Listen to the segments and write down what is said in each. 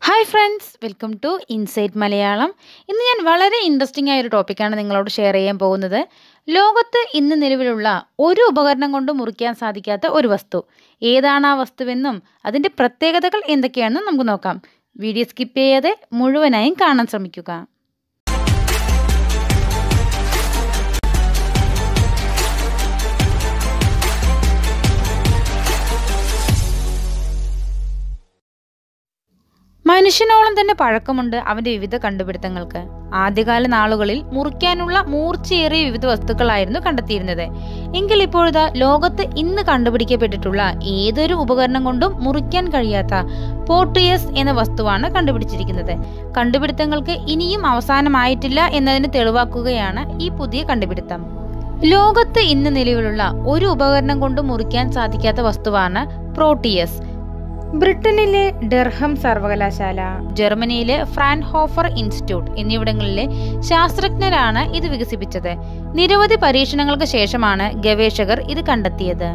hi friends welcome to insight Malayalam ഇന്ന് ഞാൻ വളരെ ഇൻട്രസ്റ്റിംഗ് ആയ ഒരു ടോപ്പിക്കാണ് നിങ്ങളോട് ഷെയർ ചെയ്യാൻ പോകുന്നത് ലോകത്ത് ഇന്ന് നിലവിലുള്ള ഒരു ഉപകരണം കൊണ്ട് മുറിക്കാൻ സാധിക്കാത്ത ഒരു വസ്തു ഏതാണ് ആ വസ്തുവെന്നും അതിൻ്റെ പ്രത്യേകതകൾ എന്തൊക്കെയാണെന്നും നമുക്ക് നോക്കാം വീഡിയോ സ്കിപ്പ് ചെയ്യാതെ മുഴുവനായും കാണാൻ ശ്രമിക്കുക മനുഷ്യനോളം തന്നെ പഴക്കമുണ്ട് അവന്റെ വിവിധ കണ്ടുപിടുത്തങ്ങൾക്ക് ആദ്യകാല നാളുകളിൽ മുറിക്കാനുള്ള മൂർച്ചയേറിയ വിവിധ വസ്തുക്കളായിരുന്നു കണ്ടെത്തിയിരുന്നത് എങ്കിൽ ഇപ്പോഴത്തെ ലോകത്ത് ഇന്ന് കണ്ടുപിടിക്കപ്പെട്ടിട്ടുള്ള ഏതൊരു ഉപകരണം കൊണ്ടും മുറിക്കാൻ കഴിയാത്ത പോർട്ടിയസ് എന്ന വസ്തുവാണ് കണ്ടുപിടിച്ചിരിക്കുന്നത് കണ്ടുപിടുത്തങ്ങൾക്ക് ഇനിയും അവസാനമായിട്ടില്ല എന്നതിന് തെളിവാക്കുകയാണ് ഈ പുതിയ കണ്ടുപിടുത്തം ലോകത്ത് ഇന്ന് നിലവിലുള്ള ഒരു ഉപകരണം കൊണ്ട് മുറിക്കാൻ സാധിക്കാത്ത വസ്തുവാണ് പ്രോട്ടിയസ് ബ്രിട്ടനിലെ ഡെർഹം സർവകലാശാല ജർമ്മനിയിലെ ഫ്രാൻഹോഫർ ഇൻസ്റ്റിറ്റ്യൂട്ട് എന്നിവിടങ്ങളിലെ ശാസ്ത്രജ്ഞരാണ് ഇത് വികസിപ്പിച്ചത് നിരവധി പരീക്ഷണങ്ങൾക്ക് ശേഷമാണ് ഗവേഷകർ ഇത് കണ്ടെത്തിയത്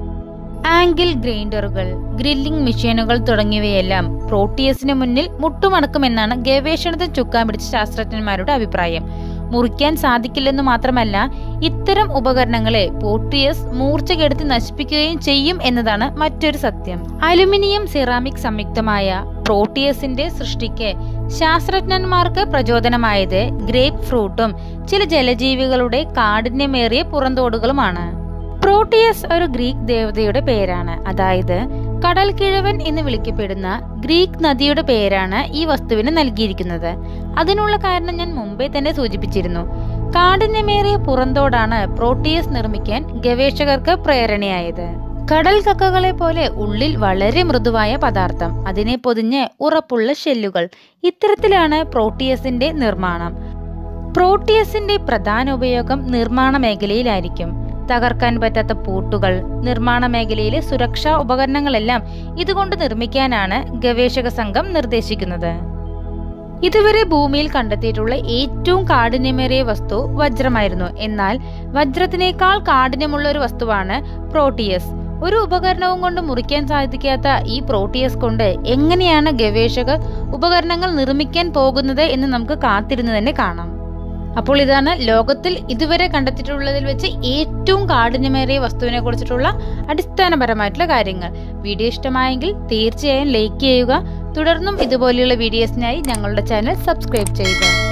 ആംഗിൾ ഗ്രൈൻഡറുകൾ ഗ്രില്ലിംഗ് മെഷീനുകൾ തുടങ്ങിയവയെല്ലാം പ്രോട്ടിയസിന് മുന്നിൽ മുട്ടുമടക്കുമെന്നാണ് ഗവേഷണത്തിൽ ചുക്കാൻ പിടിച്ച ശാസ്ത്രജ്ഞന്മാരുടെ അഭിപ്രായം മുറിക്കാൻ സാധിക്കില്ലെന്ന് മാത്രമല്ല ഇത്തരം ഉപകരണങ്ങളെ പോർട്ടിയസ് മൂർച്ച കെടുത്തി നശിപ്പിക്കുകയും ചെയ്യും എന്നതാണ് മറ്റൊരു സത്യം അലുമിനിയം സിറാമിക് സംയുക്തമായ പ്രോട്ടിയസിന്റെ സൃഷ്ടിക്ക് ശാസ്ത്രജ്ഞന്മാർക്ക് പ്രചോദനമായത് ഗ്രേപ്പ് ഫ്രൂട്ടും ചില ജലജീവികളുടെ കാഠിന്യമേറിയ പുറന്തോടുകളുമാണ് പ്രോട്ടിയസ് ഒരു ഗ്രീക്ക് ദേവതയുടെ പേരാണ് അതായത് കടൽ കിഴവൻ എന്ന് വിളിക്കപ്പെടുന്ന ഗ്രീക്ക് നദിയുടെ പേരാണ് ഈ വസ്തുവിന് നൽകിയിരിക്കുന്നത് അതിനുള്ള കാരണം ഞാൻ മുമ്പേ തന്നെ സൂചിപ്പിച്ചിരുന്നു കാഠിന്യമേറിയ പുറന്തോടാണ് പ്രോട്ടിയസ് നിർമ്മിക്കാൻ ഗവേഷകർക്ക് പ്രേരണയായത് കടൽ കക്കകളെ പോലെ ഉള്ളിൽ വളരെ മൃദുവായ പദാർത്ഥം അതിനെ പൊതിഞ്ഞ് ഉറപ്പുള്ള ഷെല്ലുകൾ ഇത്തരത്തിലാണ് പ്രോട്ടിയസിന്റെ നിർമ്മാണം പ്രോട്ടിയസിന്റെ പ്രധാന ഉപയോഗം നിർമ്മാണ മേഖലയിലായിരിക്കും തകർക്കാൻ പറ്റാത്ത പൂട്ടുകൾ നിർമ്മാണ മേഖലയിലെ സുരക്ഷാ ഉപകരണങ്ങളെല്ലാം ഇതുകൊണ്ട് നിർമ്മിക്കാനാണ് ഗവേഷക സംഘം നിർദ്ദേശിക്കുന്നത് ഇതുവരെ ഭൂമിയിൽ കണ്ടെത്തിയിട്ടുള്ള ഏറ്റവും കാഠിന്യമേറിയ വസ്തു വജ്രമായിരുന്നു എന്നാൽ വജ്രത്തിനേക്കാൾ കാഠിന്യമുള്ള ഒരു വസ്തുവാണ് പ്രോട്ടിയസ് ഒരു ഉപകരണവും കൊണ്ട് മുറിക്കാൻ സാധിക്കാത്ത ഈ പ്രോട്ടിയസ് കൊണ്ട് എങ്ങനെയാണ് ഗവേഷകർ ഉപകരണങ്ങൾ നിർമ്മിക്കാൻ പോകുന്നത് എന്ന് നമുക്ക് കാത്തിരുന്ന് തന്നെ കാണാം അപ്പോൾ ഇതാണ് ലോകത്തിൽ ഇതുവരെ കണ്ടെത്തിയിട്ടുള്ളതിൽ വെച്ച് ഏറ്റവും കാഠിന്യമേറിയ വസ്തുവിനെ കുറിച്ചിട്ടുള്ള അടിസ്ഥാനപരമായിട്ടുള്ള കാര്യങ്ങൾ വീഡിയോ ഇഷ്ടമായെങ്കിൽ തീർച്ചയായും ലൈക്ക് ചെയ്യുക തുടർന്നും ഇതുപോലെയുള്ള വീഡിയോസിനായി ഞങ്ങളുടെ ചാനൽ സബ്സ്ക്രൈബ് ചെയ്യുക